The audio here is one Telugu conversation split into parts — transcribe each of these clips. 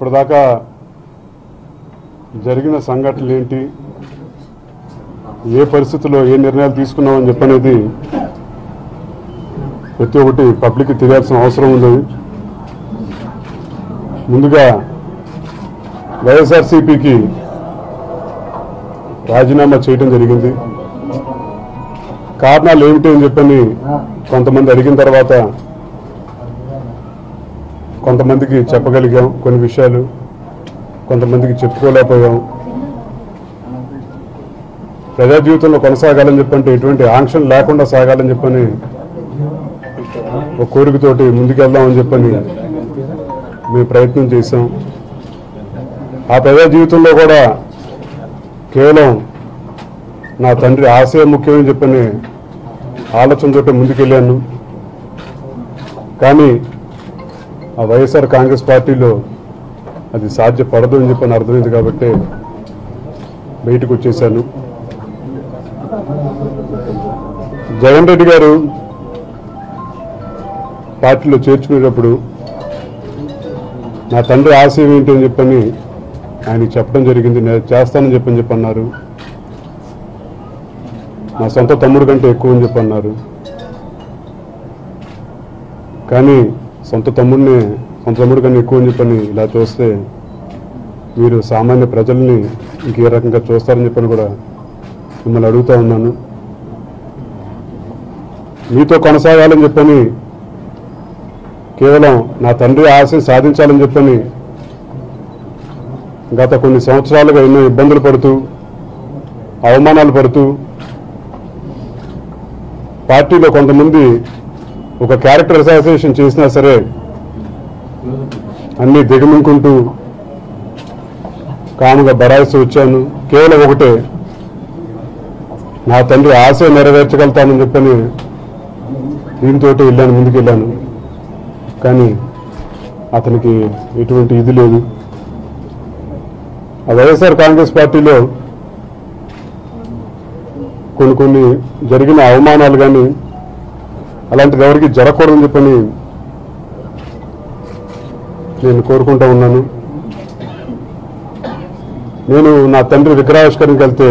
ఇప్పటిదాకా జరిగిన సంఘటనలు ఏంటి ఏ పరిస్థితుల్లో ఏ నిర్ణయాలు తీసుకున్నామని చెప్పనేది ప్రతి ఒక్కటి పబ్లిక్కి తెలియాల్సిన అవసరం ఉంది ముందుగా వైఎస్ఆర్సీపీకి రాజీనామా చేయడం జరిగింది కారణాలు ఏమిటి అని చెప్పని కొంతమంది అడిగిన తర్వాత కొంతమందికి చెప్పగలిగాం కొన్ని విషయాలు కొంతమందికి చెప్పుకోలేకపోయాం ప్రజా జీవితంలో కొనసాగాలని చెప్పంటే ఎటువంటి ఆంక్షలు లేకుండా సాగాలని చెప్పని ఒక కోరికతోటి ముందుకెళ్దామని చెప్పని మేము ప్రయత్నం చేశాం ఆ ప్రజా జీవితంలో కూడా కేవలం నా తండ్రి ఆశయం ముఖ్యమని చెప్పని ఆలోచనతో ముందుకెళ్ళాను కానీ ఆ వైఎస్ఆర్ కాంగ్రెస్ పార్టీలో అది సాధ్యపడదు అని చెప్పని అర్థమైంది కాబట్టి బయటకు వచ్చేసాను జగన్ రెడ్డి గారు పార్టీలో చేర్చుకునేటప్పుడు నా తండ్రి ఆశయం ఏంటి అని చెప్పని ఆయనకి చెప్పడం జరిగింది నేను చేస్తానని చెప్పని చెప్పన్నారు నా సొంత తమ్ముడు కంటే ఎక్కువ అని చెప్పన్నారు కానీ సొంత తమ్ముడిని సొంత తమ్ముడు కన్నా ఎక్కువ అని చెప్పని ఇలా చూస్తే మీరు సామాన్య ప్రజల్ని ఇంకే రకంగా చూస్తారని చెప్పని కూడా మిమ్మల్ని అడుగుతా ఉన్నాను మీతో కొనసాగాలని చెప్పని కేవలం నా తండ్రి ఆశయం సాధించాలని చెప్పని గత కొన్ని సంవత్సరాలుగా ఎన్నో ఇబ్బందులు పడుతూ అవమానాలు పడుతూ పార్టీలో కొంతమంది ఒక క్యారెక్టర్ అసోసియేషన్ చేసినా సరే అన్ని దిగమింకుంటూ కాముగా బరాయిస్తూ వచ్చాను కేవలం ఒకటే నా తండ్రి ఆశ నెరవేర్చగలుగుతానని చెప్పని దీంతో వెళ్ళాను ముందుకు వెళ్ళాను కానీ అతనికి ఎటువంటి ఇది లేదు ఆ వైఎస్ఆర్ కాంగ్రెస్ పార్టీలో కొన్ని కొన్ని జరిగిన అవమానాలు కానీ అలాంటిది ఎవరికి జరగకూడదని చెప్పని నేను కోరుకుంటా ఉన్నాను నేను నా తండ్రి విగ్రహావిష్కరణకి వెళ్తే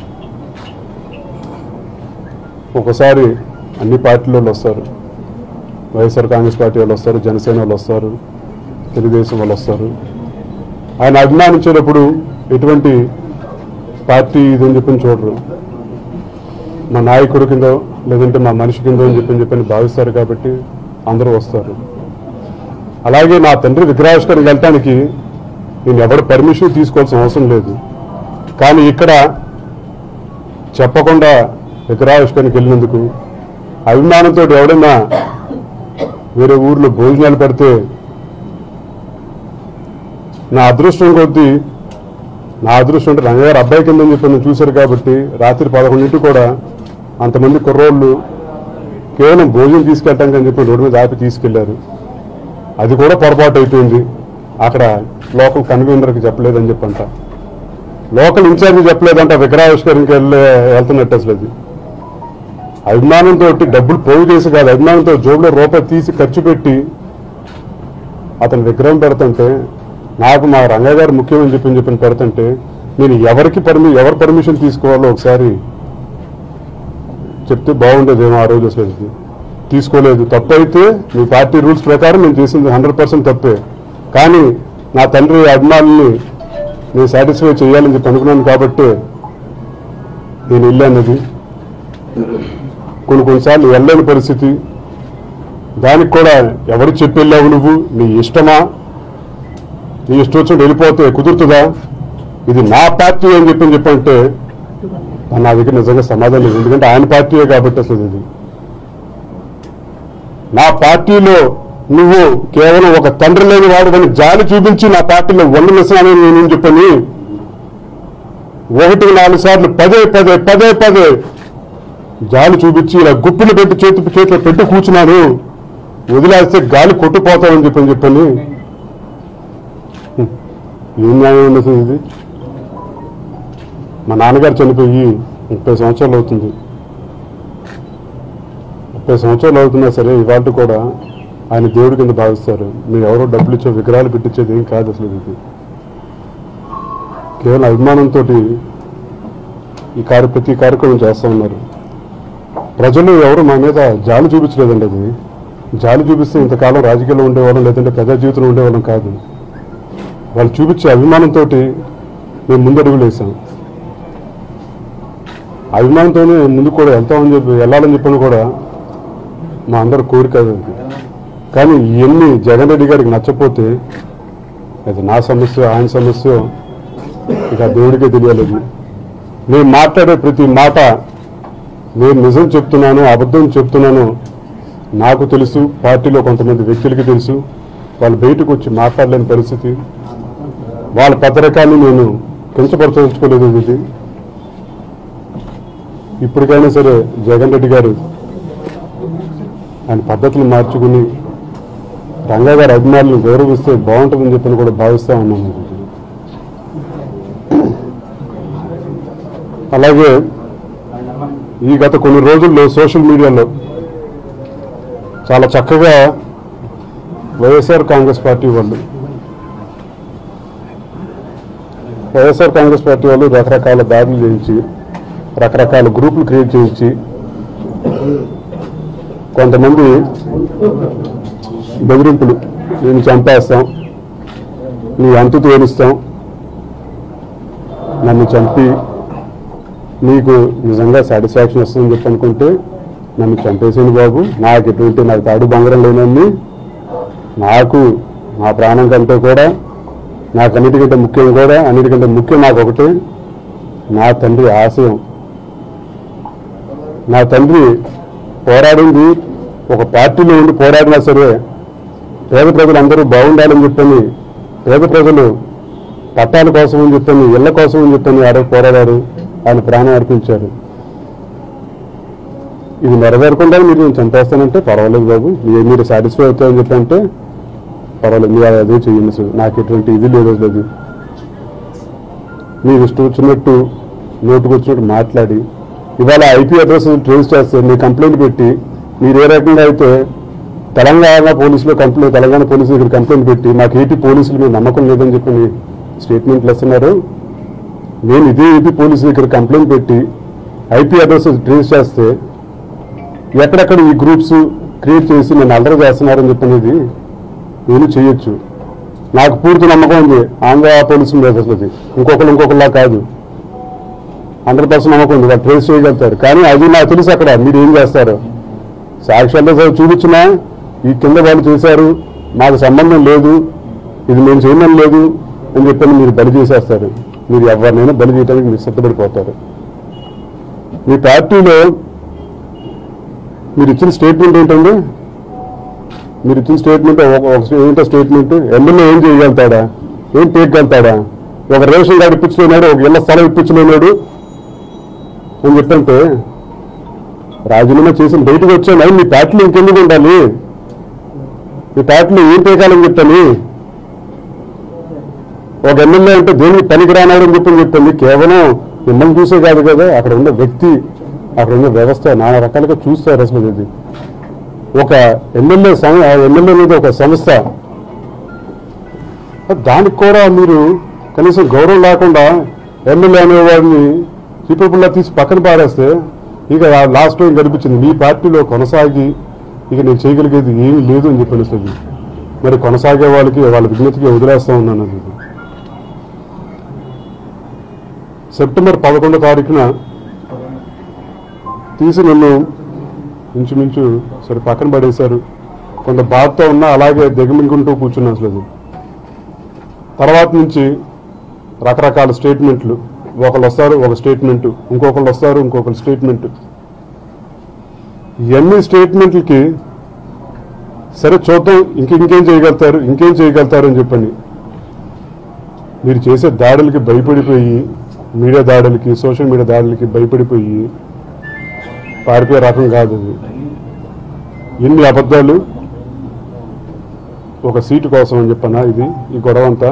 ఒకసారి అన్ని పార్టీల వాళ్ళు వస్తారు వైఎస్ఆర్ కాంగ్రెస్ పార్టీ వాళ్ళు వస్తారు జనసేన వాళ్ళు వస్తారు తెలుగుదేశం వాళ్ళు వస్తారు ఆయన అభిమానించేటప్పుడు ఎటువంటి పార్టీ ఇదని చెప్పని చూడరు మా నాయకుడి కిందో లేదంటే మా మనిషి కిందో అని చెప్పని చెప్పని భావిస్తారు కాబట్టి అందరూ వస్తారు అలాగే నా తండ్రి విగ్రహావిష్కరణకి వెళ్ళటానికి నేను ఎవరు పర్మిషన్ తీసుకోవాల్సిన అవసరం లేదు కానీ ఇక్కడ చెప్పకుండా విగ్రహావిష్కరణకి వెళ్ళినందుకు అభిమానంతో ఎవడైనా వేరే ఊర్లో భోజనాలు పెడితే నా అదృష్టం కొద్దీ నా అదృష్టం అంటే రంగగారు అబ్బాయి కింద చెప్పి నేను చూశారు కాబట్టి రాత్రి పదకొండింటికి కూడా అంతమంది కుర్రోళ్ళు కేవలం భోజనం తీసుకెళ్ళటానికి అని చెప్పి రోడ్డు మీద ఆపి తీసుకెళ్లారు అది కూడా పొరపాటు అయిపోయింది అక్కడ లోకల్ కన్వీనర్కి చెప్పలేదని చెప్పంట లోకల్ ఇన్ఛార్జ్ చెప్పలేదంట విగ్రహావిష్కరణకి వెళ్ళే వెళ్తున్నట్టు అసలు అది అభిమానంతో డబ్బులు పోగు చేసి కాదు అభిమానంతో జోబులో రూపాయి తీసి ఖర్చు పెట్టి అతను విగ్రహం పెడుతుంటే నాకు మా రంగయ్య గారు ముఖ్యమని చెప్పి చెప్పిన పెడుతుంటే నేను ఎవరికి పర్మి ఎవరు పర్మిషన్ తీసుకోవాలో ఒకసారి చెప్తే బాగుండేదేమో ఆ రోజు అసలు ఇది. తీసుకోలేదు తప్పు అయితే మీ పార్టీ రూల్స్ ప్రకారం నేను చేసింది హండ్రెడ్ పర్సెంట్ తప్పే కానీ నా తండ్రి అభిమానుల్ని నేను సాటిస్ఫై చేయాలని చెప్పి అనుకున్నాను కాబట్టి నేను వెళ్ళానది కొన్ని కొన్నిసార్లు వెళ్ళలేని పరిస్థితి దానికి కూడా ఎవరు చెప్పి వెళ్ళావు నువ్వు నీ ఇష్టమా నీ ఇష్టం వచ్చినట్టు వెళ్ళిపోతే కుదురుతుందా ఇది నా పార్టీ అని చెప్పని చెప్పంటే నా దగ్గర నిజంగా సమాధానం లేదు ఎందుకంటే ఆయన పార్టీయే కాబట్టి అసలు ఇది నా పార్టీలో నువ్వు కేవలం ఒక తండ్రి లేని వాడు కానీ జాలి చూపించి నా పార్టీలో వండనిస్తానని నేను చెప్పని ఒకటి నాలుగు సార్లు పదే పదే పదే పదే జాలి చూపించి ఇలా గుప్పిలు పెట్టి చేతి చేతిలో పెట్టి కూర్చున్నాను వదిలేస్తే గాలి కొట్టుపోతామని చెప్పని చెప్పని హ్మ్. ఏం న్యాయం ఉన్నది ఇది మా నాన్నగారు చనిపోయి ముప్పై సంవత్సరాలు అవుతుంది ముప్పై సంవత్సరాలు అవుతున్నా సరే ఇవాళ కూడా ఆయన దేవుడి కింద భావిస్తారు మీరు ఎవరో డబ్బులు ఇచ్చే విగ్రహాలు పెట్టించేది ఏం కాదు అసలు ఇది కేవలం అభిమానంతో ఈ కార్య ప్రతి కార్యక్రమం చేస్తూ ఉన్నారు ప్రజలు ఎవరు మా మీద జాలి చూపించలేదండి అది జాలి చూపిస్తే ఇంతకాలం రాజకీయాల్లో ఉండేవాళ్ళం లేదంటే ప్రజా జీవితంలో ఉండేవాళ్ళం కాదు వాళ్ళు చూపించే అభిమానంతో మేము ముందడుగులు వేసాం అభిమానంతోనే ముందు కూడా వెళ్తామని చెప్పి వెళ్ళాలని చెప్పని కూడా మా అందరి కోరిక అది కానీ ఇవన్నీ జగన్ రెడ్డి గారికి నచ్చపోతే అది నా సమస్య ఆయన సమస్య ఇక ఆ దేవుడికే తెలియలేదు నేను మాట్లాడే ప్రతి మాట నేను నిజం చెప్తున్నాను అబద్ధం చెప్తున్నాను నాకు తెలుసు పార్టీలో కొంతమంది వ్యక్తులకి తెలుసు వాళ్ళు బయటకు వచ్చి మాట్లాడలేని పరిస్థితి వాళ్ళ పత్రికాన్ని నేను కించపరచదలుచుకోలేదు ఇది ఇప్పటికైనా సరే జగన్ రెడ్డి గారు ఆయన పద్ధతులు మార్చుకుని రంగా గారి అభిమానులను గౌరవిస్తే బాగుంటుందని చెప్పని కూడా భావిస్తా ఉన్నాను అలాగే ఈ గత కొన్ని రోజుల్లో సోషల్ మీడియాలో చాలా చక్కగా వైఎస్ఆర్ కాంగ్రెస్ పార్టీ వాళ్ళు వైఎస్ఆర్ కాంగ్రెస్ పార్టీ వాళ్ళు రకరకాల దాడులు చేయించి రకరకాల గ్రూపులు క్రియేట్ చేయించి కొంతమంది బెదిరింపులు నేను చంపేస్తాం నీ అంతు తేలుస్తాం నన్ను చంపి నీకు నిజంగా సాటిస్ఫాక్షన్ వస్తుందని చెప్పి అనుకుంటే నన్ను చంపేసింది బాబు నాకు ఎటువంటి నాకు తాడు బంగారం లేనన్ని నాకు నా ప్రాణం కంటే కూడా నాకు అన్నిటికంటే ముఖ్యం కూడా అన్నిటికంటే ముఖ్యం నాకు ఒకటి నా తండ్రి ఆశయం నా తండ్రి పోరాడింది ఒక పార్టీలో ఉండి పోరాడినా సరే పేద ప్రజలందరూ బాగుండాలని చెప్పని పేద ప్రజలు పట్టాల కోసం అని చెప్పని ఇళ్ల కోసం అని చెప్పని ఆరో పోరాడారు ఆయన ప్రాణం అర్పించారు ఇది నెరవేరకుండా మీరు నేను చంపేస్తానంటే పర్వాలేదు బాబు మీరు- మీరు సాటిస్ఫై అవుతారని చెప్పంటే పర్వాలేదు మీరు అదే చేయండి సార్ నాకు ఎటువంటి ఇది లేదు అసలు అది మీరు ఇష్టం వచ్చినట్టు నోటుకు వచ్చినట్టు మాట్లాడి ఇవాళ ఐపీ అడ్రస్ ట్రేస్ చేస్తే మీ కంప్లైంట్ పెట్టి మీరు ఏ రకంగా అయితే తెలంగాణ పోలీసులు కంప్లైంట్ తెలంగాణ పోలీసులు ఇక్కడ కంప్లైంట్ పెట్టి నాకు ఏపీ పోలీసుల మీద నమ్మకం లేదని చెప్పి మీ స్టేట్మెంట్లు ఇస్తున్నారు నేను ఇదే ఏపీ పోలీసులు ఇక్కడ కంప్లైంట్ పెట్టి ఐపీ అడ్రస్ ట్రేస్ చేస్తే ఎక్కడెక్కడ ఈ గ్రూప్స్ క్రియేట్ చేసి నేను అల్లరి చేస్తున్నారని చెప్పనేది నేను చేయొచ్చు నాకు పూర్తి నమ్మకం ఉంది ఆంధ్ర పోలీసుల మీద అసలు అది. ఇంకొకరు ఇంకొకరిలా కాదు హండ్రెడ్ పర్సెంట్ నమ్మకం ఉంది వాళ్ళు ట్రేస్ చేయగలుగుతారు కానీ అది నాకు తెలుసు అక్కడ మీరు ఏం చేస్తారు సాక్ష్యాలతో సహా చూపించినా ఈ కింద వాళ్ళు చేశారు మాకు సంబంధం లేదు ఇది మేము చేయడం లేదు అని చెప్పని మీరు బలి చేసేస్తారు మీరు ఎవరినైనా బలి చేయడానికి మీరు సిద్ధపడిపోతారు మీ పార్టీలో మీరు ఇచ్చిన స్టేట్మెంట్ ఏంటండి మీరు ఇచ్చిన స్టేట్మెంట్ ఒక ఒక- ఏంటో స్టేట్మెంట్ ఎమ్మెల్యే ఏం చేయగలుగుతాడా ఏం పీకగలుగుతాడా ఒక రేషన్ కార్డు ఇప్పించలేనాడు ఒక ఇళ్ల స్థలం ఇప్పించలేనాడు అని చెప్పంటే రాజీనామా చేసి బయటకు వచ్చాను అయి మీ పార్టీలో ఇంకెందుకు ఉండాలి మీ పార్టీలో ఏం పీకాలని చెప్తాను ఒక ఎమ్మెల్యే అంటే దేనికి పనికి రానాడు అని చెప్పని చెప్తుంది కేవలం మిమ్మల్ని చూసే కాదు కదా అక్కడ ఉన్న వ్యక్తి అక్కడ ఉన్న వ్యవస్థ నానా రకాలుగా చూస్తారు అసలు ఇది ఒక ఎమ్మెల్యే సం- ఆ ఎమ్మెల్యే మీద ఒక సంస్థ దానికి కూడా మీరు కనీసం గౌరవం లేకుండా ఎమ్మెల్యే అనేవాడిని చీపపుల్లా తీసి పక్కన పారేస్తే ఇక లాస్ట్ టైం కనిపించింది మీ పార్టీలో కొనసాగి ఇక నేను చేయగలిగేది ఏమీ లేదు అని చెప్పి అనిస్తుంది మరి కొనసాగే వాళ్ళకి వాళ్ళ విజ్ఞతకి వదిలేస్తా ఉన్నాను అది సెప్టెంబర్ పదకొండో తారీఖున తీసి నన్ను ఇంచుమించు సరే పక్కన పడేశారు కొంత బాధతో ఉన్నా అలాగే దిగమింగుంటూ కూర్చున్నాను అసలు అది. తర్వాత నుంచి రకరకాల స్టేట్మెంట్లు ఒకళ్ళు వస్తారు ఒక స్టేట్మెంట్ ఇంకొకళ్ళు వస్తారు ఇంకొకరు స్టేట్మెంట్ ఇవన్నీ స్టేట్మెంట్లకి సరే చూద్దాం ఇంక ఇంకేం చేయగలుగుతారు ఇంకేం చేయగలుగుతారు అని చెప్పండి మీరు చేసే దాడులకి భయపడిపోయి మీడియా దాడులకి సోషల్ మీడియా దాడులకి భయపడిపోయి పారిపోయే రకం కాదు అది ఎన్ని అబద్ధాలు ఒక సీటు కోసం అని చెప్పనా ఇది ఈ గొడవ అంతా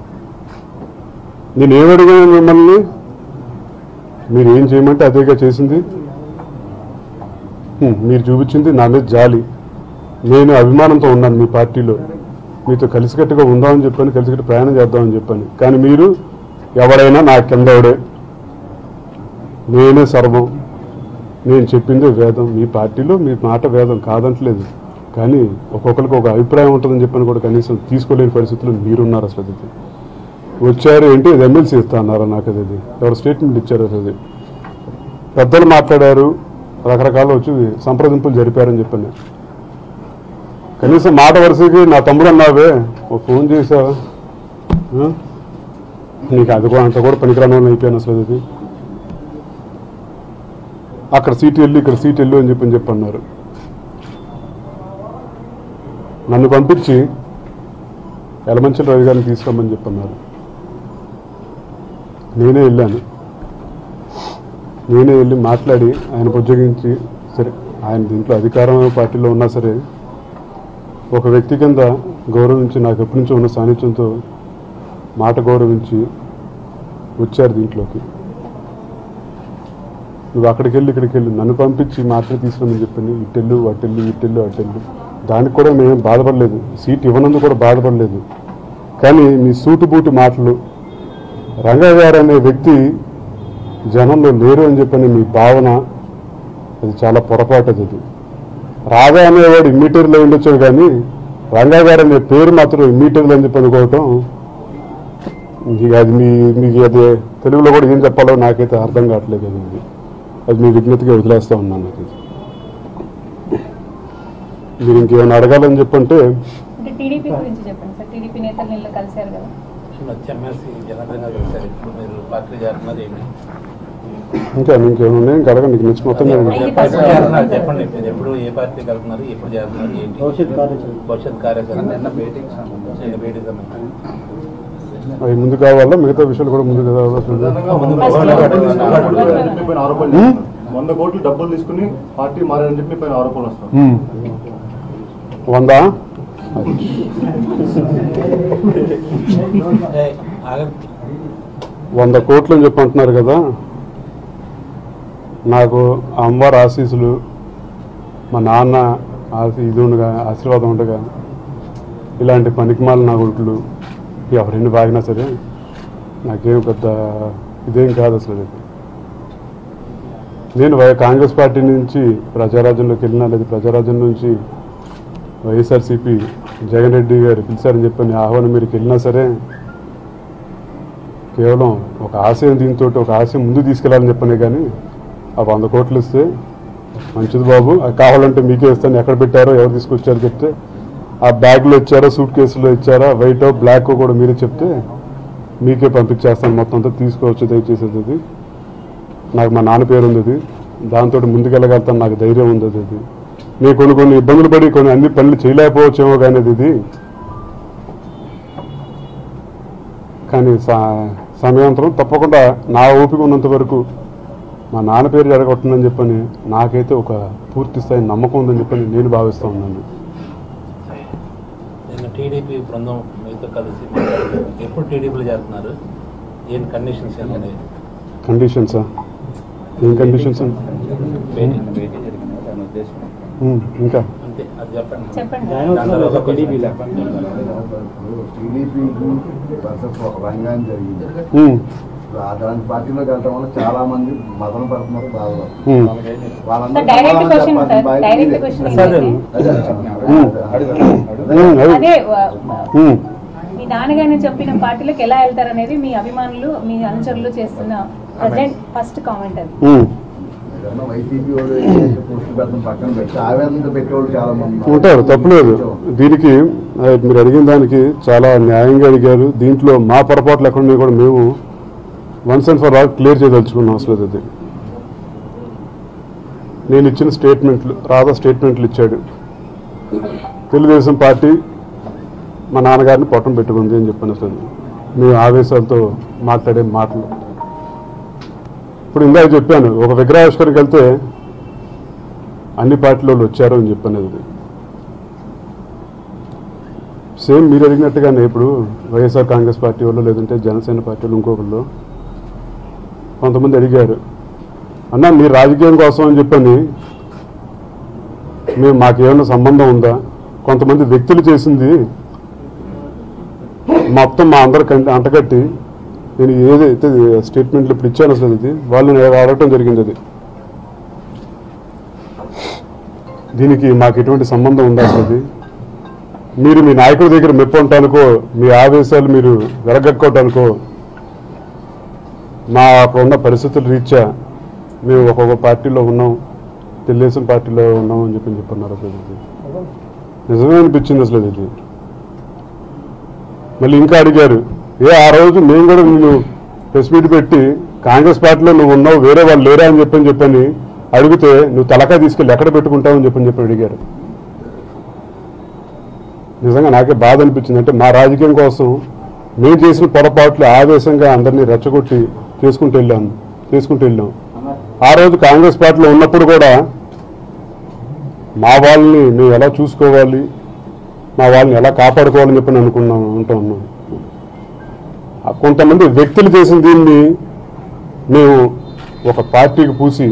నేను ఏమడిగాను మిమ్మల్ని మీరు ఏం చేయమంటే అదేగా చేసింది హ్మ్, మీరు చూపించింది నా మీద జాలి నేను అభిమానంతో ఉన్నాను మీ పార్టీలో మీతో కలిసికట్టుగా ఉందామని చెప్పాను కలిసికట్టు ప్రయాణం చేద్దామని చెప్పాను కానీ మీరు ఎవరైనా నా కిందవడే నేనే సర్వం నేను చెప్పిందే వేదం మీ పార్టీలో మీ మాట వేదం కాదంటలేదు కానీ ఒక్కొక్కరికి ఒక అభిప్రాయం ఉంటుందని చెప్పని కూడా కనీసం తీసుకోలేని పరిస్థితుల్లో మీరున్నారు అసలు అది వచ్చారు ఏంటి ఇది ఎమ్మెల్సీ ఇస్తా అన్నారా నాకు అది ఇది. ఎవరు స్టేట్మెంట్ ఇచ్చారు అసలు అది పెద్దలు మాట్లాడారు రకరకాల వచ్చి సంప్రదింపులు జరిపారని చెప్పాను కనీసం మాట వరుసకి నా తమ్ముడు అన్నావే ఓ ఫోన్ చేసావా ఆ? నీకు అది కూడా అంత కూడా పనికిరాని వాళ్ళని అయిపోయాను అసలు అది అక్కడ సీట్ వెళ్ళి ఇక్కడ సీట్ వెళ్ళు అని చెప్పి చెప్పి అన్నారు నన్ను పంపించి ఎలమంచల రవి గారిని తీసుకురమ్మని చెప్పన్నారు నేనే వెళ్ళాను నేనే వెళ్ళి మాట్లాడి ఆయన బుజ్జగించి సరే ఆయన దీంట్లో అధికారం పార్టీలో ఉన్నా సరే ఒక వ్యక్తి కింద గౌరవించి నాకు ఎప్పటి నుంచో ఉన్న సాన్నిధ్యంతో మాట గౌరవించి వచ్చారు దీంట్లోకి నువ్వు అక్కడికి వెళ్ళి ఇక్కడికి వెళ్ళి నన్ను పంపించి మాటలు తీసుకురమని చెప్పని ఇటెల్లు అటెల్లు ఇటెల్లు అటెల్లు దానికి కూడా మేము బాధపడలేదు సీట్ ఇవ్వనందుకు కూడా బాధపడలేదు కానీ మీ సూటుబూటి మాటలు రంగా గారు అనే వ్యక్తి జనంలో లేరు అని చెప్పని మీ భావన అది చాలా పొరపాటు అది రాధా అనేవాడు ఇమ్మీటర్లో ఉండొచ్చు కానీ రంగా గారు అనే పేరు మాత్రం ఇమ్మీటర్లు అని చెప్పి అనుకోవటం ఇక అది మీ మీకు అది తెలుగులో కూడా ఏం చెప్పాలో నాకైతే అర్థం కావట్లేదు అది ఇది. అది మీ విజ్ఞతగా వదిలేస్తా ఉన్నాను నాకు ఇది. మీరు ఇంకేమైనా అడగాలని చెప్పంటే అంటే టీడీపీ గురించి చెప్పండి సార్ టీడీపీ నేతలు నిన్న కలిశారు కదా ఎమ్మెల్సీ జనరంగా కలిశారు ఇప్పుడు మీరు పార్టీ చేస్తున్నారు ఏంటి ఇంకా ఇంకేమైనా ఉన్నాయి ఇంకా అడగండి నీకు నచ్చి మొత్తం నేను- ఇది ఎప్పుడు first చేస్తున్నారు చెప్పండి మీరు ఎప్పుడు ఏ పార్టీ కలుపుతున్నారు ఎప్పుడు చేస్తున్నారు ఏంటి భవిష్యత్ కార్యాచరణ. భవిష్యత్ కార్యాచరణ నిన్న భేటీకి సంబంధించి నిన్న భేటీ సంబంధించి అవి ముందు కావాలా మిగతా విషయాలు కూడా ముందు కావాలా అసలు? ముందు First పోవాలి. పైన ఆరోపణలు హ్మ్? చేస్తున్నారు. వంద కోట్లు డబ్బులు తీసుకుని పార్టీ మారని చెప్పి పైన ఆరోపణలు వస్తాయి ఉమ్. వందా ఏయ్, ఆగండి. వంద కోట్లు అని చెప్పి అంటున్నారు కదా నాకు ఆ అమ్మవారి ఆశీస్సులు మా నాన్న ఆశీ ఇది ఉండగా ఆశీర్వాదం ఉండగా ఇలాంటి పనికిమాల నా గుట్లు ఎవరిని బాగినా సరే నాకేం పెద్ద ఇదేం కాదు అసలు ఇది. నేను వై- కాంగ్రెస్ పార్టీ నుంచి ప్రజారాజ్యంలోకి వెళ్ళినా లేదా ప్రజారాజ్యం నుంచి వైఎస్ఆర్సీపీ జగన్ రెడ్డి గారు పిలిచారని చెప్పని ఆహ్వానం మీదకి వెళ్ళినా సరే కేవలం ఒక ఆశయం దీంతో ఒక ఆశయం ముందు తీసుకెళ్ళాలని చెప్పనే కానీ ఆ వంద కోట్లు ఇస్తే మంచిది బాబు అది కావాలంటే మీకే ఇస్తాను ఎక్కడ పెట్టారో ఎవరు తీసుకొచ్చారో చెప్తే ఆ బ్యాగ్లో ఇచ్చారో సూట్ కేసులో ఇచ్చారా వైట్ బ్లాక్ కూడా మీరే చెప్తే మీకే పంపించేస్తాను మొత్తం అంతా తీసుకోవచ్చు దయచేసి అది నాకు మా నాన్న పేరు ఉంది అది దాంతో ముందుకెళ్ళగలుగుతాను నాకు ధైర్యం ఉంది అది అది నేను కొన్ని కొన్ని ఇబ్బందులు పడి కొన్ని అన్ని పనులు చేయలేకపోవచ్చేమో కానీ అది ఇది కానీ సా- సమయాంతరం తప్పకుండా నా ఓపిక ఉన్నంత వరకు మా నాన్న పేరు జరగొట్టుందని చెప్పని నాకైతే ఒక పూర్తి స్థాయి నమ్మకం ఉందని చెప్పని నేను భావిస్తూ ఉన్నాను నిన్న టీడీపీ బృందం మీతో కలిసి మాట్లాడారు ఎప్పుడు టీడీపీలో చేస్తున్నారు ఏం కండిషన్స్ ఏమన్నాయి కండిషన్సా ఏం కండిషన్స్ భేటీ భేటీ జరిగింది దాని ఉద్దేశం ఇంకా అంతే అది చెప్పండి చెప్పండి ఆయన వస్తున్నారు కదా టీడీపీలో టీడీపీకి వర్సెస్ ఒక రంగాన్ని జరిగింది ఉమ్, ఇప్పుడు అలాంటి పార్టీలోకి వెళ్ళడం వల్ల చాలా మంది మదన పడుతున్నారు బాధలు um, sir direct question sir direct question ఏంటంటే ఉమ్, అది అదే వ- వ- ఉమ్, మీ నాన్నగారిని చెప్పిన పార్టీలకు ఎలా వెళ్తారు అనేది మీ అభిమానులు మీ అనుచరులు చేస్తున్న ప్రజెంట్ ఫస్ట్ కామెంట్ అది ఉమ్. ఏదన్నా వైసీపీ వాళ్ళు పోస్టులు పెట్టడం పక్కన పెట్టి ఆవేదనతో పెట్టేవాళ్ళు చాలా మంది ఉంటారు తప్పులేదు దీనికి ఆ, మీరు అడిగిన దానికి చాలా న్యాయంగా అడిగారు దీంట్లో మా పొరపాట్లు ఎక్కడ ఉన్నాయో కూడా మేము once and for all clear చేయదలుచుకున్నాం అసలు అది నేను ఇచ్చిన స్టేట్మెంట్లు రాధా స్టేట్మెంట్లు ఇచ్చాడు తెలుగుదేశం పార్టీ మా నాన్నగారిని పొట్టం పెట్టుకుంది అని చెప్పాను అసలు మేము ఆవేశాలతో మాట్లాడే మాటలు ఇప్పుడు ఇందాక చెప్పాను ఒక విగ్రహావిష్కరణకి వెళ్తే అన్ని పార్టీల వాళ్ళు వచ్చారు అని చెప్పాను అది సేమ్ మీరు అడిగినట్టుగానే ఇప్పుడు వైఎస్ఆర్ కాంగ్రెస్ పార్టీ వాళ్ళు లేదంటే జనసేన పార్టీ వాళ్ళు ఇంకొకళ్ళు కొంతమంది అడిగారు అన్న మీ రాజకీయం కోసం అని చెప్పని మేము మాకేమైనా సంబంధం ఉందా కొంతమంది వ్యక్తులు చేసింది మొత్తం మా అందరికి అంట- అంటగట్టి నేను ఏదైతే స్టేట్మెంట్లు ఇప్పుడు ఇచ్చాను అసలు ఇది వాళ్ళు నేను అడగటం జరిగింది అది దీనికి మాకు ఎటువంటి సంబంధం ఉందా అసలు అది మీరు మీ నాయకుడి దగ్గర మెప్పు ఉండటానికో మీ ఆవేశాలు మీరు వెలగక్కోవటానికో మా అక్కడ ఉన్న పరిస్థితుల రీత్యా మేము ఒక్కొక్క పార్టీలో ఉన్నాం తెలుగుదేశం పార్టీలో ఉన్నాం అని చెప్పి చెప్పన్నారు అసలు ఇది నిజమే అనిపించింది అసలు ఇది మళ్ళీ ఇంకా అడిగారు ఏ ఆ రోజు మేము కూడా నిన్ను ప్రెస్ మీట్ పెట్టి కాంగ్రెస్ పార్టీలో నువ్వు ఉన్నావు వేరే వాళ్ళు లేరా అని చెప్పని చెప్పని అడిగితే నువ్వు తలకాయ తీసుకెళ్ళి ఎక్కడ పెట్టుకుంటావు అని చెప్పని చెప్పి అడిగారు నిజంగా నాకే బాధ అనిపించింది అంటే మా రాజకీయం కోసం మేము చేసిన పొరపాట్లు ఆవేశంగా అందరినీ రెచ్చగొట్టి చేసుకుంటూ వెళ్ళాము చేసుకుంటూ వెళ్ళాం ఆ రోజు కాంగ్రెస్ పార్టీలో ఉన్నప్పుడు కూడా మా వాళ్ళని మేము ఎలా చూసుకోవాలి మా వాళ్ళని ఎలా కాపాడుకోవాలని చెప్పి నేను అనుకున్నాం అంటూ ఉన్నాం ఆ కొంతమంది వ్యక్తులు చేసిన దీన్ని మేము ఒక పార్టీకి పూసి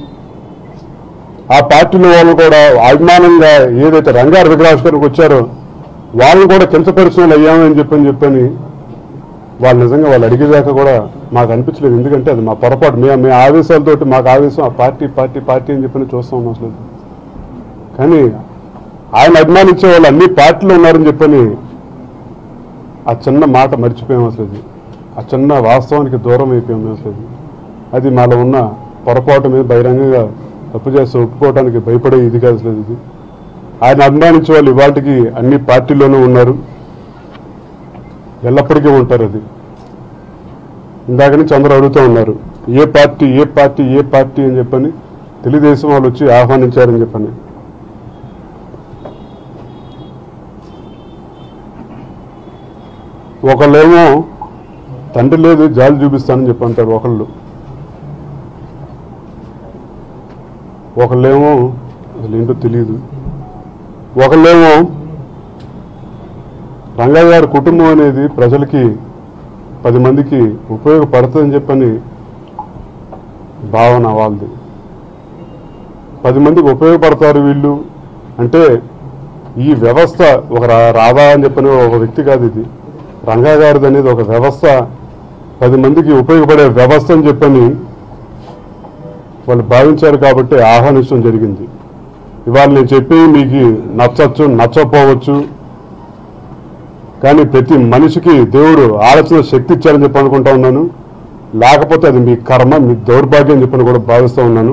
ఆ పార్టీలో వాళ్ళు కూడా అభిమానంగా ఏదైతే రంగారు విగ్రహావిష్కరణకు వచ్చారో వాళ్ళని కూడా కించపరిచిన అయ్యామని చెప్పని చెప్పని వాళ్ళు నిజంగా వాళ్ళు అడిగేదాకా కూడా మాకు అనిపించలేదు ఎందుకంటే అది మా పొరపాటు మేము మీ ఆవేశాలతోటి మాకు ఆవేశం ఆ పార్టీ పార్టీ పార్టీ అని చెప్పని చూస్తూ ఉన్నాం అసలు కానీ ఆయన అభిమానించే వాళ్ళు అన్ని పార్టీలు ఉన్నారని చెప్పని ఆ చిన్న మాట మర్చిపోయాం అసలు ఇది. ఆ చిన్న వాస్తవానికి దూరం అయిపోయాం మేము అసలు ఇది. అది మాలో ఉన్న పొరపాటు మీద బహిరంగంగా తప్పు చేస్తే ఒప్పుకోవడానికి భయపడే ఇది కాదు అసలు ఇది ఆయన అభిమానించే వాళ్ళు ఇవాటికి అన్ని పార్టీల్లోనూ ఉన్నారు ఎల్లప్పటికీ ఉంటారు అది ఇందాక నుంచి అందరూ అడుగుతూ ఉన్నారు ఏ పార్టీ ఏ పార్టీ ఏ పార్టీ అని చెప్పని తెలుగుదేశం వాళ్ళు వచ్చి ఆహ్వానించారని చెప్పని ఒకళ్ళేమో తండ్రి లేదు జాలి చూపిస్తానని చెప్పి అంటారు ఒకళ్ళు ఒకళ్ళేమో అసలు ఏంటో తెలియదు ఒకళ్ళేమో రంగయ్య గారి కుటుంబం అనేది ప్రజలకి పది మందికి ఉపయోగపడుతుందని చెప్పని భావన వాళ్ళది పది మందికి ఉపయోగపడతారు వీళ్ళు అంటే ఈ వ్యవస్థ ఒక రా- రాధా అని చెప్పని ఒక వ్యక్తి కాదు ఇది రంగా గారిది అనేది ఒక వ్యవస్థ పది మందికి ఉపయోగపడే వ్యవస్థ అని చెప్పని వాళ్ళు భావించారు కాబట్టి ఆహ్వానించడం జరిగింది ఇవాళ నేను చెప్పి మీకు నచ్చచ్చు నచ్చకపోవచ్చు కానీ ప్రతి మనిషికి దేవుడు ఆలోచన శక్తి ఇచ్చారని చెప్పి అనుకుంటా ఉన్నాను లేకపోతే అది మీ కర్మ మీ దౌర్భాగ్యం అని చెప్పని కూడా భావిస్తూ ఉన్నాను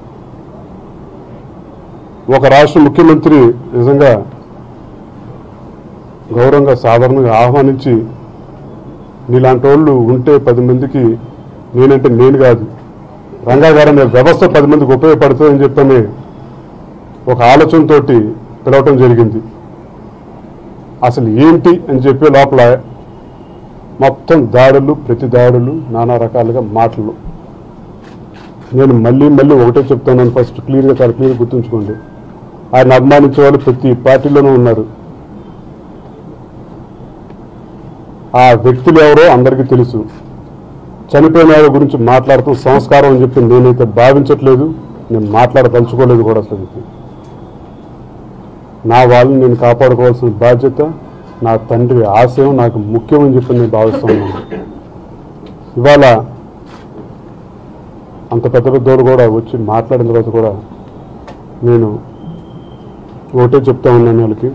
ఒక రాష్ట్ర ముఖ్యమంత్రి నిజంగా గౌరవంగా సాధారణంగా ఆహ్వానించి నీలాంటి వాళ్ళు ఉంటే పది మందికి నేనంటే నేను కాదు రంగా గారు అనే వ్యవస్థ పది మందికి ఉపయోగపడుతుందని చెప్పని ఒక ఆలోచనతోటి పిలవటం జరిగింది అసలు ఏంటి అని చెప్పే లోపల మొత్తం దాడులు ప్రతి దాడులు నానా రకాలుగా మాటలు నేను మళ్ళీ మళ్ళీ ఒకటే చెప్తాను ఫస్ట్ క్లియర్గా చాలా క్లియర్గా గుర్తుంచుకోండి ఆయన అభిమానించే వాళ్ళు ప్రతి పార్టీలోనూ ఉన్నారు ఆ వ్యక్తులు ఎవరో అందరికీ తెలుసు చనిపోయిన వాళ్ళ గురించి మాట్లాడటం సంస్కారం అని చెప్పి నేనైతే భావించట్లేదు నేను మాట్లాడదలుచుకోలేదు కూడా అసలు ఇది. నా వాళ్ళని నేను కాపాడుకోవాల్సిన బాధ్యత నా తండ్రి ఆశయం నాకు ముఖ్యం అని చెప్పి నేను భావిస్తున్నాను ఇవాళ అంత పెద్ద పెద్దోడు కూడా వచ్చి మాట్లాడిన తర్వాత కూడా నేను ఒకటే చెప్తా ఉన్నాను వాళ్ళకి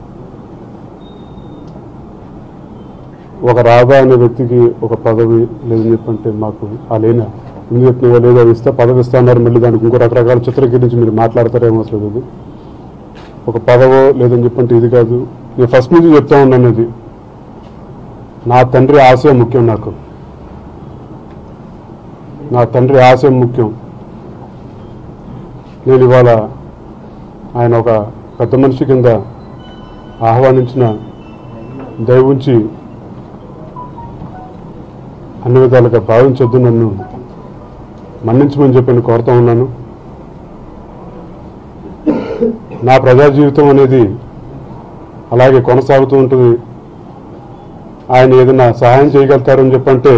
ఒక రాధా అనే వ్యక్తికి ఒక పదవి లేదని చెప్పంటే మాకు ఆ లేనా ఎందుకు చెప్తున్నా లేదో అది ఇస్తే పదవి ఇస్తా అన్నారు మళ్ళీ దానికి ఇంకో రకరకాల చిత్రీకరించి మీరు మాట్లాడతారేమో అసలు అది ఒక పదవో లేదని చెప్పంటే ఇది కాదు నేను ఫస్ట్ నుంచి చెప్తా ఉన్నాను ఇది నా తండ్రి ఆశయం ముఖ్యం నాకు నా తండ్రి ఆశయం ముఖ్యం నేను ఇవాళ ఆయన ఒక పెద్ద మనిషి కింద ఆహ్వానించిన దయవుంచి అన్ని విధాలుగా భావించొద్దు నన్ను మన్నించమని చెప్పి నేను కోరుతా ఉన్నాను నా ప్రజా జీవితం అనేది అలాగే కొనసాగుతూ ఉంటుంది ఆయన ఏదైనా సహాయం చేయగలుగుతారని చెప్పంటే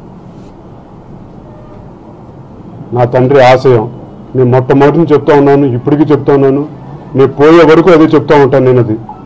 నా తండ్రి ఆశయం నేను మొట్టమొదటి నుంచి చెప్తా ఉన్నాను ఇప్పటికీ చెప్తా ఉన్నాను నేను పోయే వరకు అదే చెప్తా ఉంటాను నేను అది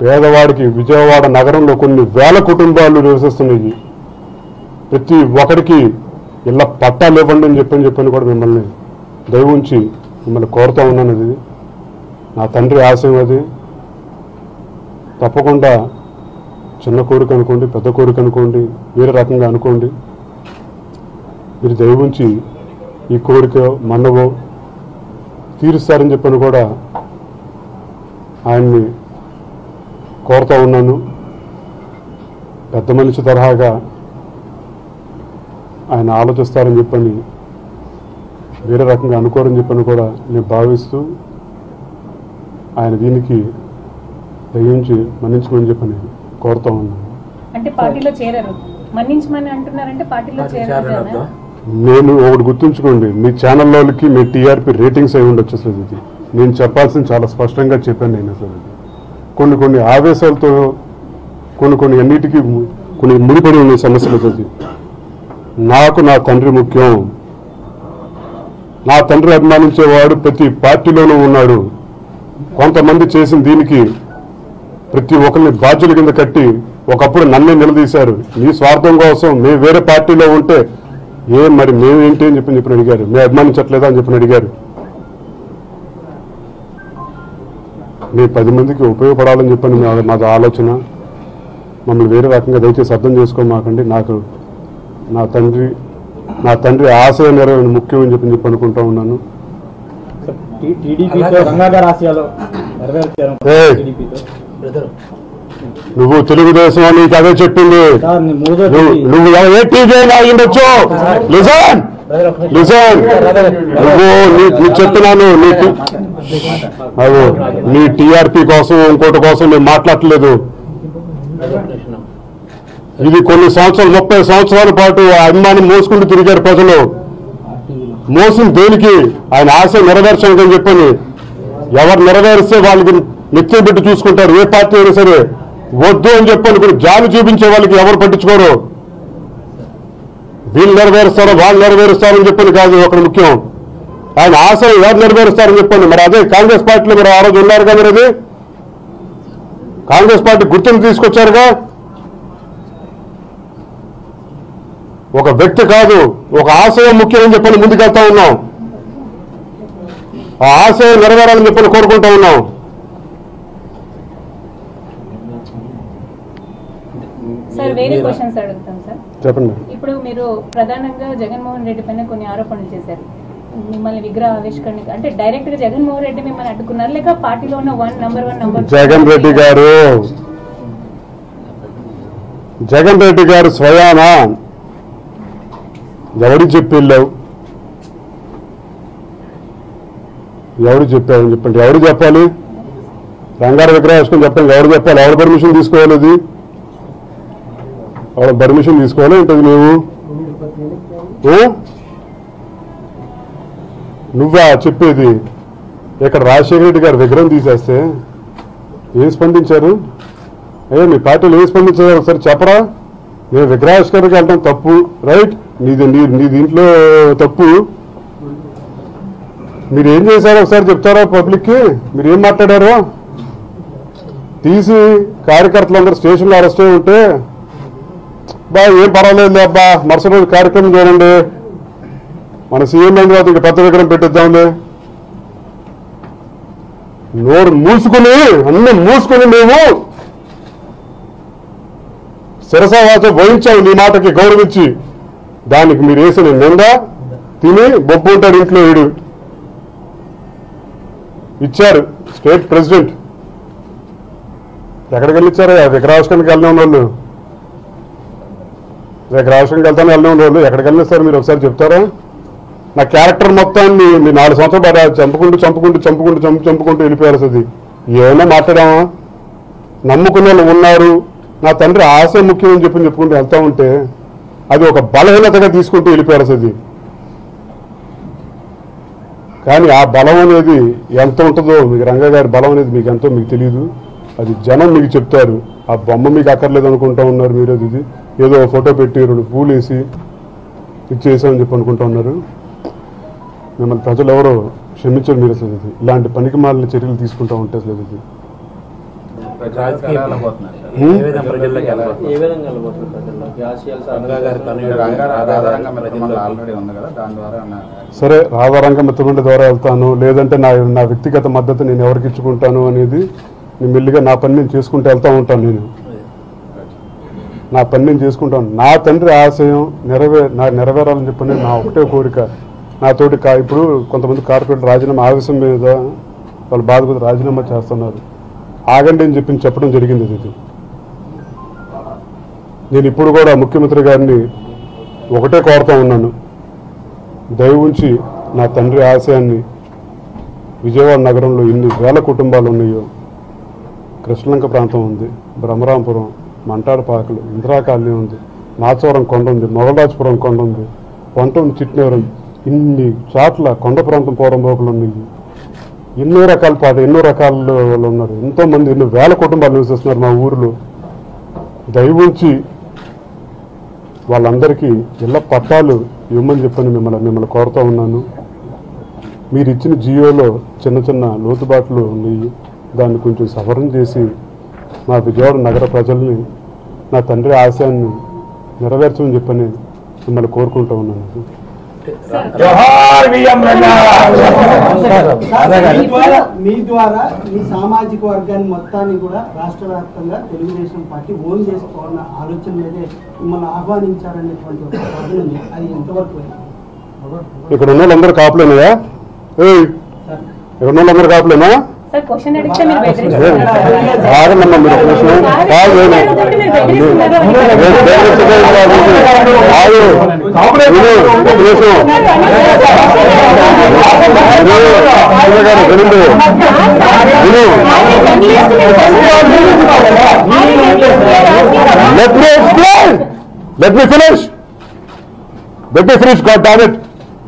పేదవాడికి విజయవాడ నగరంలో కొన్ని వేల కుటుంబాలు నివసిస్తున్నాయి ప్రతి ఒక్కడికి ఇళ్ళ పట్టాలు ఇవ్వండి అని చెప్పని చెప్పని కూడా మిమ్మల్ని దయ ఉంచి మిమ్మల్ని కోరుతా ఉన్నాను అది నా తండ్రి ఆశయం అది తప్పకుండా చిన్న కోరిక అనుకోండి పెద్ద కోరిక అనుకోండి వేరే రకంగా అనుకోండి మీరు దయ ఉంచి ఈ కోరిక మన్నవో తీరుస్తారని చెప్పని కూడా ఆయన్ని కోరుతా ఉన్నాను పెద్ద మనిషి తరహాగా ఆయన ఆలోచిస్తారని చెప్పని వేరే రకంగా అనుకోరని చెప్పని కూడా నేను భావిస్తూ ఆయన దీనికి దయించి మన్నించమని చెప్పని కోరుతా ఉన్నాను అంటే పార్టీలో చేరరు మన్నించమని అంటున్నారంటే పార్టీలో చేరరు అర్థం నేను ఒకటి గుర్తుంచుకోండి మీ ఛానల్లోకి మీ టీఆర్పీ రేటింగ్స్ అయి ఉండొచ్చు అసలు ఇది నేను చెప్పాల్సింది చాలా స్పష్టంగా చెప్పాను నేను అసలు ఇది కొన్ని కొన్ని ఆవేశాలతో కొన్ని కొన్ని అన్నిటికీ ము- కొన్ని ముడిపడి ఉన్న సమస్యలు అది నాకు నా తండ్రి ముఖ్యం నా తండ్రి అభిమానించేవాడు ప్రతి పార్టీలోనూ ఉన్నాడు కొంతమంది చేసిన దీనికి ప్రతి ఒక్కరిని బాధ్యుల కింద కట్టి ఒకప్పుడు నన్నే నిలదీశారు మీ స్వార్థం కోసం మేము వేరే పార్టీలో ఉంటే ఏ మరి మేమేంటి అని చెప్పి చెప్పిన అడిగారు మేము అభిమానించట్లేదా అని చెప్పిన అడిగారు మీ పది మందికి ఉపయోగపడాలని చెప్పని మా- మాది ఆలోచన మమ్మల్ని వేరే రకంగా దయచేసి అర్థం చేసుకోమాకండి నాకు నా తండ్రి నా తండ్రి ఆశయ నెరవేరు ముఖ్యం అని చెప్పి చెప్పి అనుకుంటా ఉన్నాను టీడీపీతో రంగాగారి ఆశయాలు నెరవేర్చారు ఏయ్. టీడీపీతో బ్రదర్ నువ్వు తెలుగుదేశం అని నీకు అదే చెప్పింది సార్ నీ మూడో నువ్వు టీడీ- నువ్వు ఏ టీవీ అయినా అయ్యుండొచ్చు లిజన్ లిజన్ నువ్వు నీ నీకు చెప్తున్నాను నీ టీ- అవు నీ టీఆర్పీ కోసం ఇంకోటి కోసం నేను మాట్లాడట్లేదు బ్రదర్ కృష్ణ ఇది కొన్ని సంవత్సరాలు ముప్పై సంవత్సరాల పాటు ఆ అభిమానం మోసుకుంటూ తిరిగారు ప్రజలు మోసం దేనికి ఆయన ఆశ నెరవేర్చడానికి అని చెప్పని ఎవరు నెరవేరిస్తే వాళ్ళకి నెత్తి పెట్టి చూసుకుంటారు ఏ పార్టీ అయినా సరే వద్దు అని చెప్పని కొన్ని జాలి చూపించే వాళ్ళకి ఎవరు పట్టించుకోరు వీళ్ళు నెరవేరుస్తారో వాళ్ళు నెరవేరుస్తారని చెప్పని కాదు ఒకటి ముఖ్యం ఆయన ఆశ ఎవరు నెరవేరుస్తారని చెప్పండి మరి అదే కాంగ్రెస్ పార్టీలో మీరు ఆ రోజు ఉన్నారు కదా మరి అది కాంగ్రెస్ పార్టీ గుర్తింపు తీసుకొచ్చారుగా ఒక వ్యక్తి కాదు ఒక ఆశయం ముఖ్యమని చెప్పని ముందుకెళ్తా ఉన్నాం ఆ ఆశయం నెరవేరాలని చెప్పని కోరుకుంటా ఉన్నాం సార్ వేరే క్వశ్చన్స్ అడుగుతాం సార్ చెప్పండి ఇప్పుడు మీరు ప్రధానంగా జగన్మోహన్ రెడ్డి పైన కొన్ని ఆరోపణలు చేశారు మిమ్మల్ని విగ్రహ ఆవిష్కరణ అంటే డైరెక్ట్ గా జగన్మోహన్ రెడ్డి మిమ్మల్ని అడ్డుకున్నారు లేక పార్టీలో ఉన్న one number one number Jagan Reddy garu Jagan Reddy గారు స్వయాన ఎవరికి చెప్పి వెళ్ళావు ఎవరు చెప్పారని చెప్పండి ఎవరు చెప్పాలి రంగారు విగ్రహం వేసుకొని చెప్పండి ఎవరు చెప్పాలి ఎవరు పర్మిషన్ తీసుకోవాలి అది ఎవరు పర్మిషన్ తీసుకోవాలి ఏంటది నువ్వు ఏ? నువ్వా చెప్పేది ఇక్కడ రాజశేఖర రెడ్డి గారు విగ్రహం తీసేస్తే ఏం స్పందించారు అయ్యా మీ పార్టీలో ఏం స్పందించారు ఒకసారి చెప్పరా నేను విగ్రహావిష్కరణకి వెళ్ళడం తప్పు రైట్ నీది నీ నీ దీంట్లో తప్పు మీరు ఏం చేశారో ఒకసారి చెప్తారా పబ్లిక్కి మీరు ఏం మాట్లాడారో తీసి కార్యకర్తలందరూ స్టేషన్లో అరెస్ట్ అయి ఉంటే బా ఏం పర్వాలేదు అబ్బా మరుసటి రోజు కార్యక్రమం చూడండి మన సీఎం అయిన తర్వాత ఇంకా పెద్ద విగ్రహం పెట్టిద్దాంలే నోరు మూసుకుని అన్ని మూసుకుని మేము శిరసావాచ వహించావు నీ మాటకి గౌరవించి దానికి మీరు వేసిన నింద తిని బొబ్బు ఉంటాడు ఇంట్లో వీడు ఇచ్చారు స్టేట్ ప్రెసిడెంట్ ఎక్కడికి వెళ్ళి ఇచ్చారు విగ్రహావిష్కరణకి వెళ్ళిన వాళ్ళు విగ్రహావిష్కరణకి వెళ్తాను వెళ్ళిన వాళ్ళు ఎక్కడికి వెళ్ళిస్తారు మీరు ఒకసారి చెప్తారా నా క్యారెక్టర్ మొత్తాన్ని మీ నాలుగు సంవత్సరాలు బాగా చంపుకుంటూ చంపుకుంటూ చంపుకుంటూ చంపు చంపుకుంటూ వెళ్ళిపోయారు అది ఏమైనా మాట్లాడామా నమ్ముకున్న వాళ్ళు ఉన్నారు నా తండ్రి ఆశ ముఖ్యం అని చెప్పి చెప్పుకుంటూ వెళ్తా ఉంటే అది ఒక బలహీనతగా తీసుకుంటూ వెళ్ళిపోయారు అది కానీ ఆ బలం అనేది ఎంత ఉంటుందో మీకు రంగా గారి బలం అనేది మీకు ఎంతో మీకు తెలియదు అది జనం మీకు చెప్తారు ఆ బొమ్మ మీకు అక్కర్లేదు అనుకుంటా ఉన్నారు మీరు అది ఇది ఏదో ఒక ఫోటో పెట్టి రెండు పూలు వేసి ఇచ్చేసామని చెప్పి అనుకుంటా ఉన్నారు మిమ్మల్ని ప్రజలు ఎవరో క్షమించరు మీరు అసలు ఇది ఇలాంటి పనికి మాలిన చర్యలు తీసుకుంటా ఉంటే అసలు ఇది రాజకీయ వెళ్ళబోతున్నారు సార్. హ్మ్? ఏ విధంగా ప్రజల్లోకి ఏ వెళ్ళబోతున్నారు విధంగా వెళ్ళబోతుంది ప్రజల్లోకి ఆశయాలు రంగా గారి తనయుడు రాధారంగ మిత్రమండలి ప్రజల్లోకి ఆల్రెడీ ఉంది కదా దాని ద్వారా ఏమన్నా సరే రాధారంగ మిత్రమండలి ద్వారా వెళ్తాను లేదంటే నా నా వ్యక్తిగత మద్దతు నేను ఎవరికి ఇచ్చుకుంటాను అనేది నేను మెల్లిగా నా పని నేను చేసుకుంటూ వెళ్తూ ఉంటాను నేను నా పని నేను చేసుకుంటాను నా తండ్రి ఆశయం నెరవే నా నెరవేరాలని చెప్పని నా ఒకటే కోరిక నాతోటి కా ఇప్పుడు కొంతమంది కార్పొరేట్ రాజీనామా ఆవేశం మీద వాళ్ళు బాధపడి రాజీనామా చేస్తున్నారు ఆగండి అని చెప్పి చెప్పడం జరిగింది ఇది నేను ఇప్పుడు కూడా ముఖ్యమంత్రి గారిని ఒకటే కోరుతా ఉన్నాను దయ ఉంచి నా తండ్రి ఆశయాన్ని విజయవాడ నగరంలో ఎన్ని వేల కుటుంబాలు ఉన్నాయో కృష్ణలంక ప్రాంతం ఉంది బ్రహ్మరాంపురం మంటాడపాకలు ఇందిరా కాలనీ ఉంది నాచవరం కొండ ఉంది మొగలరాజపురం కొండ ఉంది వంట ఉంది చిట్నవరం ఇన్ని చోట్ల కొండ ప్రాంతం పోరంబోకులు ఉన్నాయి ఎన్నో రకాల పాట ఎన్నో రకాల వాళ్ళు ఉన్నారు ఎంతో మంది ఎన్నో వేల కుటుంబాలు నివసిస్తున్నారు మా ఊరిలో దయవుంచి వాళ్ళందరికీ ఇళ్ళ పట్టాలు ఇవ్వమని చెప్పని మిమ్మల్ని మిమ్మల్ని కోరుతా ఉన్నాను మీరు ఇచ్చిన జియోలో చిన్న చిన్న లోతుబాట్లు ఉన్నాయి దాన్ని కొంచెం సవరణ చేసి మా విజయవాడ నగర ప్రజల్ని నా తండ్రి ఆశయాన్ని నెరవేర్చమని చెప్పని మిమ్మల్ని కోరుకుంటూ ఉన్నాను మీ ద్వారా మీ ద్వారా ఈ సామాజిక వర్గాన్ని మొత్తాన్ని కూడా రాష్ట్ర వ్యాప్తంగా తెలుగుదేశం పార్టీ ఓన్ చేసుకోవాలన్న ఆలోచన మీదే మిమ్మల్ని ఆహ్వానించారనేటువంటి ఒక వాదన ఉంది అది ఎంతవరకు అయింది? ఇక్కడ ఉన్న వాళ్ళందరూ కాపులేనాయా ఏయ్ ఇక్కడ ఉన్న వాళ్ళందరూ కాపులేనా సార్ క్వశ్చన్ అడిగితే మీరు ఏ, బెదిరిస్తున్నారు ఆగండమ్మా మీరు ఒక నిమిషం. కాదు, నేను- అడుగుతుంటే మీరు బెదిరిస్తున్నారు అని నేను బెదిరించలేదు కాదు. కాదు. విను, ఒక నిమిషం. విను, శివ గారు, వినండి. విను. Let me explain. Let me finish. Let me finish, God damn it.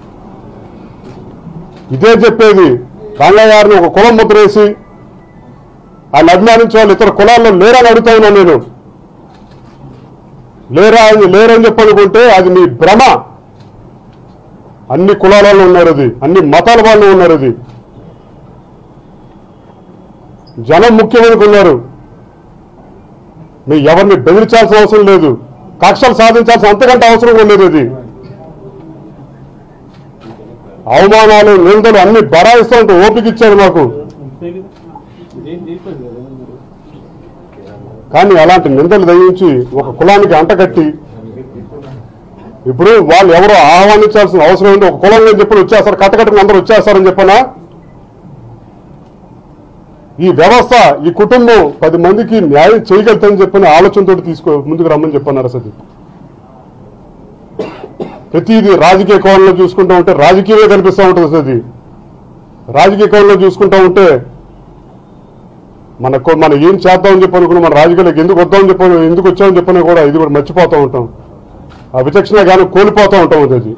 ఇదే చెప్పేది రంగయ్య గారిని ఒక కులం ముద్ర వేసి ఆయన అభిమానించే వాళ్ళు ఇతర కులాల్లో లేరని అడుగుతా ఉన్నాను నేను లేరా అని లేరని చెప్పనుకుంటే అది మీ భ్రమ అన్ని కులాల వాళ్ళు ఉన్నారు అది అన్ని మతాల వాళ్ళు ఉన్నారు అది జనం ముఖ్యమనుకున్నారు మీ ఎవరిని బెదిరించాల్సిన అవసరం లేదు కక్షలు సాధించాల్సిన అంతకంటే అవసరం కూడా లేదు అది అవమానాలు నిందలు అన్ని బరాయిస్తూ ఉంటే ఓపిక ఇచ్చారు మాకు కానీ అలాంటి నిందలు దయించి ఒక కులానికి అంటగట్టి ఇప్పుడు వాళ్ళు ఎవరో ఆహ్వానించాల్సిన అవసరం ఏంటి ఒక కులం అని చెప్పి వచ్చేస్తారు కట్టకట్టుకుని అందరూ వచ్చేస్తారని చెప్పనా ఈ వ్యవస్థ ఈ కుటుంబం పది మందికి న్యాయం చేయగలుగుతుందని చెప్పిన ఆలోచనతో తీసుకో ముందుకు రమ్మని చెప్పన్నారు అసలు ప్రతిదీ రాజకీయ కోణంలో చూసుకుంటూ ఉంటే రాజకీయమే కనిపిస్తూ ఉంటుంది అసలు అది రాజకీయ కోణంలో చూసుకుంటూ ఉంటే మనకు మనం ఏం చేద్దామని చెప్పి అనుకున్నాం మన రాజకీయాలకు ఎందుకు వద్దామని చెప్పని ఎందుకు వచ్చామని చెప్పని కూడా ఇది కూడా మర్చిపోతూ ఉంటాం ఆ విచక్షణ కానీ కోల్పోతూ ఉంటాం అది అది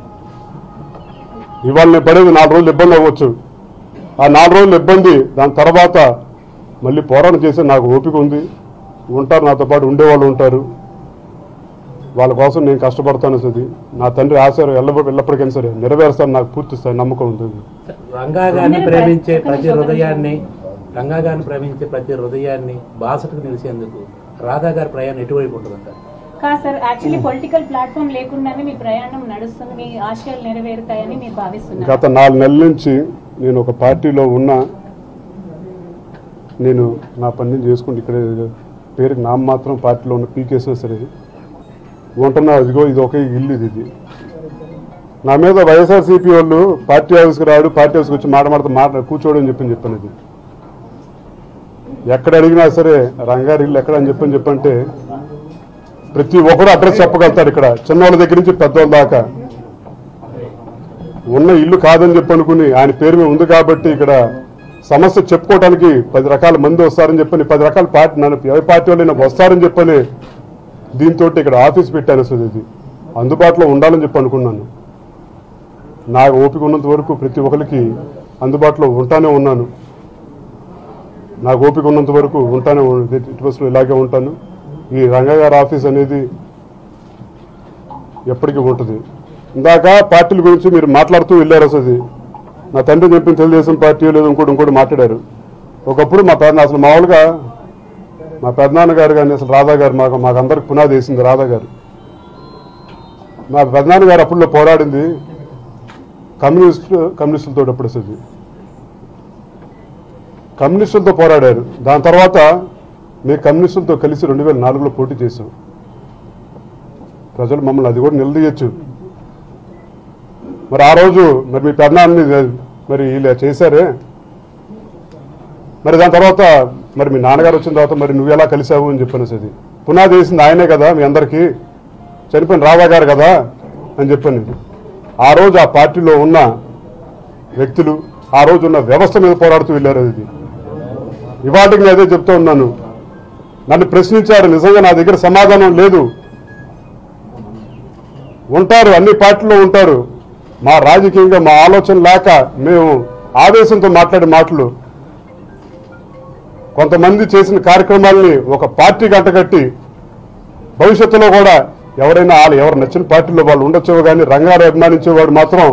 ఇవాళ నేను పడేది నాలుగు రోజులు ఇబ్బంది అవ్వచ్చు ఆ నాలుగు రోజులు ఇబ్బంది దాని తర్వాత మళ్ళీ పోరాటం చేసే నాకు ఓపిక ఉంది ఉంటారు నాతో పాటు ఉండేవాళ్ళు ఉంటారు వాళ్ళ కోసం నేను కష్టపడతాను సది నా తండ్రి ఆశ ఎల్ల ఎల్లప్పటికైనా సరే నెరవేరుస్తాను నాకు పూర్తి స్థాయి నమ్మకం ఉంది రంగా గారిని ప్రేమించే ప్రతి హృదయాన్ని రంగా గారిని ప్రేమించే ప్రతి హృదయాన్ని బాసటకు నిలిచేందుకు రాధా గారి ప్రయాణం ఎటువైపు ఉంటుందంటారు కాదు సార్ యాక్చువల్లీ పొలిటికల్ ప్లాట్ఫామ్ లేకుండానే మీ ప్రయాణం నడుస్తుంది మీ ఆశయాలు నెరవేరుతాయని మీరు భావిస్తున్నారు గత నాలుగు నెలల నుంచి నేను ఒక పార్టీలో ఉన్నా నేను నా పని నేను చేసుకుంటూ ఇక్కడ పేరుకి నా మాత్రం పార్టీలో ఉన్న పీకేసినా సరే ఉంటున్నా ఇదిగో ఇది ఒకే ఇల్లు ఇది ఇది నా మీద వైఎస్ఆర్సీపీ వాళ్ళు పార్టీ ఆఫీస్కి రాడు పార్టీ ఆఫీస్కి వచ్చి మాట మాట మాట కూర్చోడు అని చెప్పని చెప్పాను ఇది ఎక్కడ అడిగినా సరే రంగారి ఇల్లు ఎక్కడ అని చెప్పని చెప్పంటే ప్రతి ఒక్కరు అడ్రస్ చెప్పగలుగుతారు ఇక్కడ చిన్నవాళ్ళ దగ్గర నుంచి పెద్దవాళ్ళ దాకా ఉన్న ఇల్లు కాదని చెప్పి అనుకుని ఆయన పేరు మీద ఉంది కాబట్టి ఇక్కడ సమస్య చెప్పుకోవడానికి పది రకాల మంది వస్తారని చెప్పని పది రకాల పార్టీ నన్ను ఏ పార్టీ వాళ్ళు వస్తారని చెప్పని దీంతో ఇక్కడ ఆఫీస్ పెట్టాను అసలు ఇది అందుబాటులో ఉండాలని చెప్పి అనుకున్నాను నాకు ఓపిక ఉన్నంత వరకు ప్రతి ఒక్కరికి అందుబాటులో ఉంటానే ఉన్నాను నాకు ఓపిక ఉన్నంత వరకు ఉంటానే ఉం- ఇటు బస్సులో ఇలాగే ఉంటాను ఈ రంగయ్య గారి ఆఫీస్ అనేది ఎప్పటికీ ఉంటుంది ఇందాక పార్టీల గురించి మీరు మాట్లాడుతూ వెళ్ళారు అసలు నా తండ్రి చెప్పిన తెలుగుదేశం పార్టీ లేదు ఇంకోటి ఇంకోటి మాట్లాడారు ఒకప్పుడు మా తండ్రి అసలు మామూలుగా మా పెద్దనాన్నగారు కానీ అసలు రాధా గారు మాకు మాకు అందరికి పునాది వేసింది రాధా గారు మా పెద్దనాన్నగారు అప్పుడులో పోరాడింది కమ్యూనిస్ట్ కమ్యూనిస్టులతో అప్పుడు అసలు కమ్యూనిస్టులతో పోరాడారు దాని తర్వాత మేము కమ్యూనిస్టులతో కలిసి రెండు వేల నాలుగులో పోటీ చేశాం ప్రజలు మమ్మల్ని అది కూడా నిలదీయచ్చు మరి ఆ రోజు మరి మీ పెద్దనాన్ని మరి ఇలా చేశారే మరి దాని తర్వాత మరి మీ నాన్నగారు వచ్చిన తర్వాత మరి నువ్వు ఎలా కలిసావు అని చెప్పనేసి అది పునాది వేసింది ఆయనే కదా మీ అందరికీ చనిపోయిన రాధా గారు కదా అని చెప్పాను ఆ రోజు ఆ పార్టీలో ఉన్న వ్యక్తులు ఆ రోజు ఉన్న వ్యవస్థ మీద పోరాడుతూ వెళ్ళారు అది ఇవాటికి నేను అదే చెప్తూ ఉన్నాను నన్ను ప్రశ్నించారు నిజంగా నా దగ్గర సమాధానం లేదు ఉంటారు అన్ని పార్టీలో ఉంటారు మా రాజకీయంగా మా ఆలోచన లేక మేము ఆవేశంతో మాట్లాడే మాటలు కొంతమంది చేసిన కార్యక్రమాల్ని ఒక పార్టీ గంటగట్టి భవిష్యత్తులో కూడా ఎవరైనా వాళ్ళు ఎవరు నచ్చిన పార్టీలో వాళ్ళు ఉండొచ్చు కానీ రంగారు అభిమానించేవాడు మాత్రం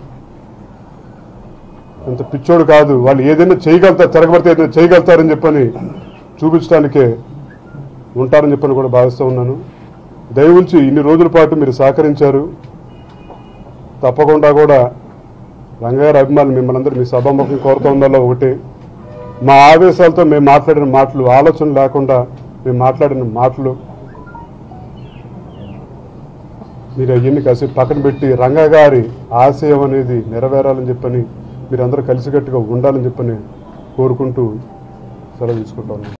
అంత పిచ్చోడు కాదు వాళ్ళు ఏదైనా చేయగలుగుతారు తిరగబడితే ఏదైనా చేయగలుగుతారని చెప్పని చూపించడానికే ఉంటారని చెప్పని కూడా భావిస్తూ ఉన్నాను దయవుంచి ఇన్ని రోజుల పాటు మీరు సహకరించారు తప్పకుండా కూడా రంగగారి అభిమానులు మిమ్మల్ని అందరూ మీ సభాముఖం కోరుతూ ఉండాలో ఒకటి మా ఆవేశాలతో మేము మాట్లాడిన మాటలు ఆలోచన లేకుండా మేము మాట్లాడిన మాటలు మీరు అవన్నీ కాసేపు పక్కన పెట్టి రంగా గారి ఆశయం అనేది నెరవేరాలని చెప్పని మీరందరూ కలిసికట్టుగా ఉండాలని చెప్పని కోరుకుంటూ సెలవు తీసుకుంటాను